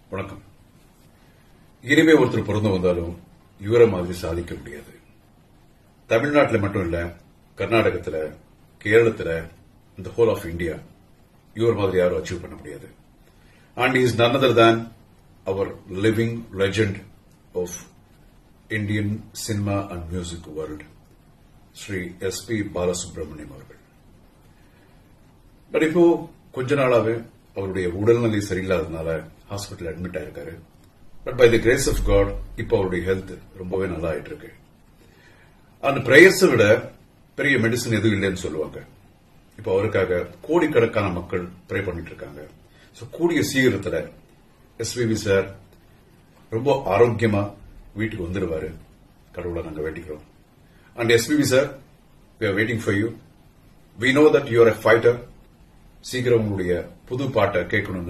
வணக்கம் இனிமே ஒருத்தர் பிறந்து வந்தாலும் இவரை மாதிரி சாதிக்க முடியாது தமிழ்நாட்டில் மட்டும் இல்ல கர்நாடகத்துல கேரளத்துல இந்த ஹோல் ஆஃப் இந்தியா இவர் மாதிரி யாரும் அச்சீவ் பண்ண முடியாது and is none other than அவர் living legend of Indian cinema and music world Shri S P Balasubramaniam அவர்கள் பட் இப்போ கொஞ்ச நாளாவே அவருடைய உடல்நிலை சரியில்லாததுனால ஹாஸ்பிட்டல் அட்மிட் ஆயிருக்காரு but by the grace of God இப்போ அவருடைய ஹெல்த் ரொம்பவே நல்லா ஆயிட்டு இருக்கு அந்த பிரேயர்ஸை விட பெரிய மெடிசன் எதுவும் இல்லைன்னு சொல்லுவாங்க இப்போ அவருக்காக கோடிக்கணக்கான மக்கள் ப்ரே பண்ணிட்டு இருக்காங்க ஸோ கூடிய சீக்கிரத்தில் எஸ்பிபி சார் ரொம்ப ஆரோக்கியமா வீட்டுக்கு வந்துடுவாரு கடவுளை நாங்கள் வேண்டிக்கிறோம் and SPB sir we are waiting for you we know that you are a fighter சீக்கிரம் உங்களுடைய புது பாட்டை கேட்கணும்னு